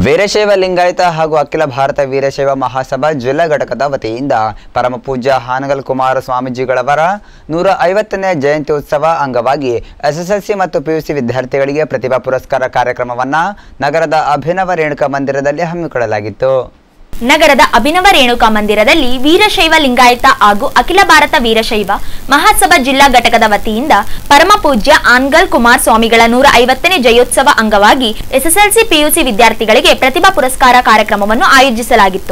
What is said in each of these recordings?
ವೀರಶೈವ ಲಿಂಗಾಯತ ಹಾಗೂ ಅಖಿಲ ಭಾರತ ವೀರಶೈವ ಮಹಾಸಭಾ ಜಿಲ್ಲಾ ಘಟಕದ ವತಿಯಿಂದ ಪರಮಪೂಜ್ಯ ಹಾನಗಲ್ ಕುಮಾರ ಸ್ವಾಮೀಜಿಗಳವರ ನೂರ ಐವತ್ತನೇ ಜಯಂತಿ ಉತ್ಸವ ಅಂಗವಾಗಿ ಎಸ್ಎಸ್ಎಲ್ಸಿ ಮತ್ತು ಪಿಯುಸಿ ವಿದ್ಯಾರ್ಥಿಗಳಿಗೆ ಪ್ರತಿಭಾ ಪುರಸ್ಕಾರ ಕಾರ್ಯಕ್ರಮವನ್ನು ನಗರದ ಅಭಿನವ ರೇಣುಕಾ ಮಂದಿರದಲ್ಲಿ ಹಮ್ಮಿಕೊಳ್ಳಲಾಗಿತ್ತು ನಗರದ ಅಭಿನವ ರೇಣುಕಾ ಮಂದಿರದಲ್ಲಿ ವೀರಶೈವ ಲಿಂಗಾಯತ ಹಾಗೂ ಅಖಿಲ ಭಾರತ ವೀರಶೈವ ಮಹಾಸಭಾ ಜಿಲ್ಲಾ ಘಟಕದ ವತಿಯಿಂದ ಪರಮ ಪೂಜ್ಯ ಆನ್ಗಲ್ ಕುಮಾರ್ ಸ್ವಾಮಿಗಳ ನೂರ ಐವತ್ತನೇ ಜಯೋತ್ಸವ ಅಂಗವಾಗಿ ಎಸ್ಎಸ್ಎಲ್ಸಿ ಪಿಯುಸಿ ವಿದ್ಯಾರ್ಥಿಗಳಿಗೆ ಪ್ರತಿಭಾ ಪುರಸ್ಕಾರ ಕಾರ್ಯಕ್ರಮವನ್ನು ಆಯೋಜಿಸಲಾಗಿತ್ತು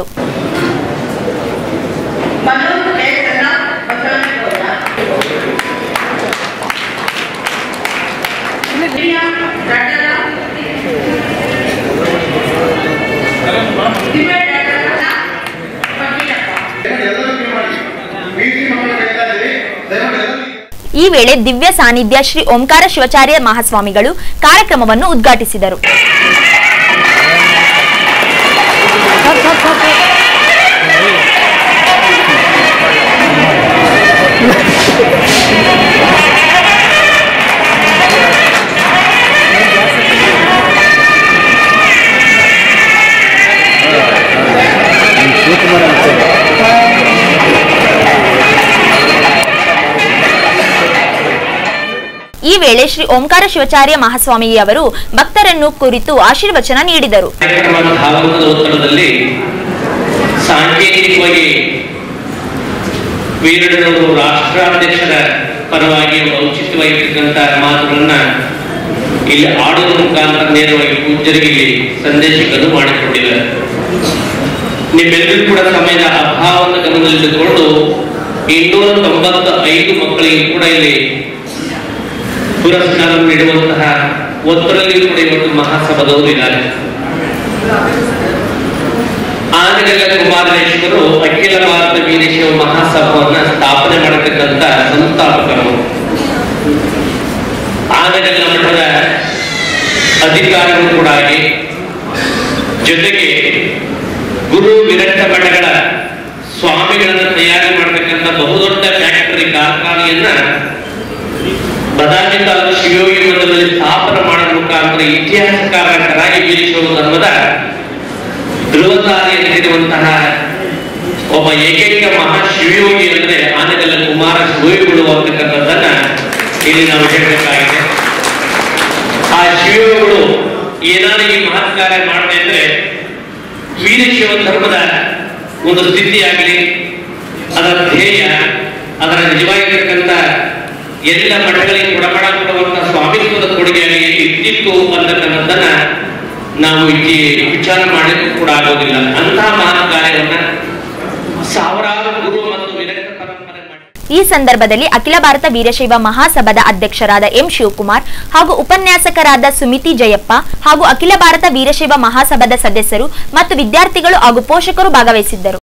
ಮನೋಜ್ ಕೆ ಕನ್ನ ಬಸವನಗೌಡ ಪ್ರಿಯಾ ರಟನ ದಿವ್ಯ ರಟನ ಪಂಡಿಯಪ್ಪ ಎಲ್ಲರಿಗೂ ಮಾಡಿ ಬೀಸಿ ಮಕ್ಕಳು ಕರೀತಾ ಇದ್ದೀವಿ ದಯಮಾಡಿ ಎಲ್ಲರಿಗೂ ಈ ವೇಳೆ ದಿವ್ಯ ಸಾನ್ನಿಧ್ಯ ಶ್ರೀ ಓಂಕಾರ ಶಿವಾಚಾರ್ಯ ಮಹಾಸ್ವಾಮಿಗಳು ಕಾರ್ಯಕ್ರಮವನ್ನು ಉದ್ಘಾಟಿಸಿದರು ಈ ವೇಳೆ ಶ್ರೀ ಓಂಕಾರ ಶಿವಾಚಾರ್ಯ ಮಹಾಸ್ವಾಮಿಯವರು ಭಕ್ತರನ್ನು ಕುರಿತು ಆಶೀರ್ವಚನ ನೀಡಿದರು ಕಾರ್ಯಕ್ರಮದ ಭಾಗವತದ ಒತ್ತಡದಲ್ಲಿ ಸಾಂಕೇತಿಕವಾಗಿ ವೀರಣ್ಣನವರು ರಾಷ್ಟ್ರಾಧ್ಯಕ್ಷರ ಪರವಾಗಿ ಒಂದು ಔಚಿತ್ಯವಾಗಿರ್ತಕ್ಕಂಥ ಮಾತುಗಳನ್ನ ಇಲ್ಲಿ ಆಡುವ ಮುಖಾಂತರ ನೇರವಾಗಿ ಪೂಜ್ಯರಿಗೆ ಇಲ್ಲಿ ಸಂದೇಶಗಳನ್ನು ಮಾಡಿಕೊಟ್ಟಿದ್ದಾರೆ ನಿಮ್ಮೆಲ್ಲರೂ ಕೂಡ ಸಮಯದ ಅಭಾವವನ್ನು ಗಮನದಲ್ಲಿಟ್ಟುಕೊಂಡು ಇನ್ನೂರ ತೊಂಬತ್ತ ಐದು ಮಕ್ಕಳಿಗೆ ಕೂಡ ಇಲ್ಲಿ ಪುರಸ್ಕಾರ ನೀಡುವಂತಹ ಒತ್ತಡದಲ್ಲಿ ಕೂಡ ಇವತ್ತು ಮಹಾಸಭದವರು ಇದ್ದಾರೆ ಆನಗಲ್ಲ ಕುಮಾರೇಶ್ವರು ಅಖಿಲ ಭಾರತ ವೀರಶೈವ ಮಹಾಸಭಾವನ್ನ ಸ್ಥಾಪನೆ ಮಾಡತಕ್ಕಂತ ಸಂಸ್ಥಾಪಕರು ಆನಗಲ್ಲ ಮಠದ ಅಧಿಕಾರಿಗಳು ಕೂಡ ಆಗಿ ಜೊತೆಗೆ ಗುರು ವಿರಕ್ತ ಮಠಗಳ ಸ್ವಾಮಿಗಳನ್ನ ತಯಾರಿ ಮಾಡತಕ್ಕಂಥ ಬಹುದೊಡ್ಡ ಫ್ಯಾಕ್ಟರಿ ಕಾರ್ಖಾನೆಯನ್ನ ಬದಾಮಿ ತಾಲೂಕು ಶಿವಯೋಗಿ ಮಂದಿರದಲ್ಲಿ ಸ್ಥಾಪನೆ ಮಾಡುವ ಮುಖಾಂತರ ಇತಿಹಾಸಕಾರಕರಾಗಿ ವೀರಶೈವ ಧರ್ಮದ ಧ್ರುವತಾರಿಯಲ್ಲಿರುವಂತಹ ಒಬ್ಬ ಏಕೈಕ ಮಹಾ ಶಿವಯೋಗಿ ಅಂದ್ರೆ ಆನೆಗಲ್ಲ ಕುಮಾರ ಶಿವಯೋಗಿಗಳು ಅಂತಕ್ಕಂಥದ್ದನ್ನ ಇಲ್ಲಿ ನಾವು ಹೇಳಬೇಕಾಗಿದೆ ಆ ಶಿವಯೋಗಿಗಳು ಏನಾದ್ರು ಈ ಮಹತ್ ಕಾರ್ಯ ಮಾಡಿದೆ ಅಂದ್ರೆ ವೀರಶೈವ ಧರ್ಮದ ಒಂದು ಸ್ಥಿತಿಯಾಗಲಿ ಅದರ ಧ್ಯೇಯ ಅದರ ನಿಜವಾಗಿರ್ತಕ್ಕಂಥ ಎಲ್ಲ ಮಠಗಳಿಗೆ ಕೊಡಮಾಡ ಕೊಡುವಂತ ಸ್ವಾಮಿತ್ವದ ಕೊಡುಗೆಯಾಗಿ ಇದ್ದಿತ್ತು ಅಂತಕ್ಕಂಥದ್ದನ್ನ ನಾವು ಇಲ್ಲಿ ವಿಚಾರ ಮಾಡಲಿಕ್ಕೂ ಕೂಡ ಆಗೋದಿಲ್ಲ ಅಂತಹ ಮಹತ್ ಕಾರ್ಯವನ್ನ ಸಾವಿರಾರು ಗುರು ಮತ್ತು ವಿರಕ್ತ ಪರಂಪರೆ ಮಾಡಿ ಈ ಸಂದರ್ಭದಲ್ಲಿ ಅಖಿಲ ಭಾರತ ವೀರಶೈವ ಮಹಾಸಭಾದ ಅಧ್ಯಕ್ಷರಾದ ಎಂ ಶಿವಕುಮಾರ್ ಹಾಗೂ ಉಪನ್ಯಾಸಕರಾದ ಸುಮಿತಿ ಜಯಪ್ಪ ಹಾಗೂ ಅಖಿಲ ಭಾರತ ವೀರಶೈವ ಮಹಾಸಭಾದ ಸದಸ್ಯರು ಮತ್ತು ವಿದ್ಯಾರ್ಥಿಗಳು ಹಾಗೂ ಪೋಷಕರು ಭಾಗವಹಿಸಿದ್ದರು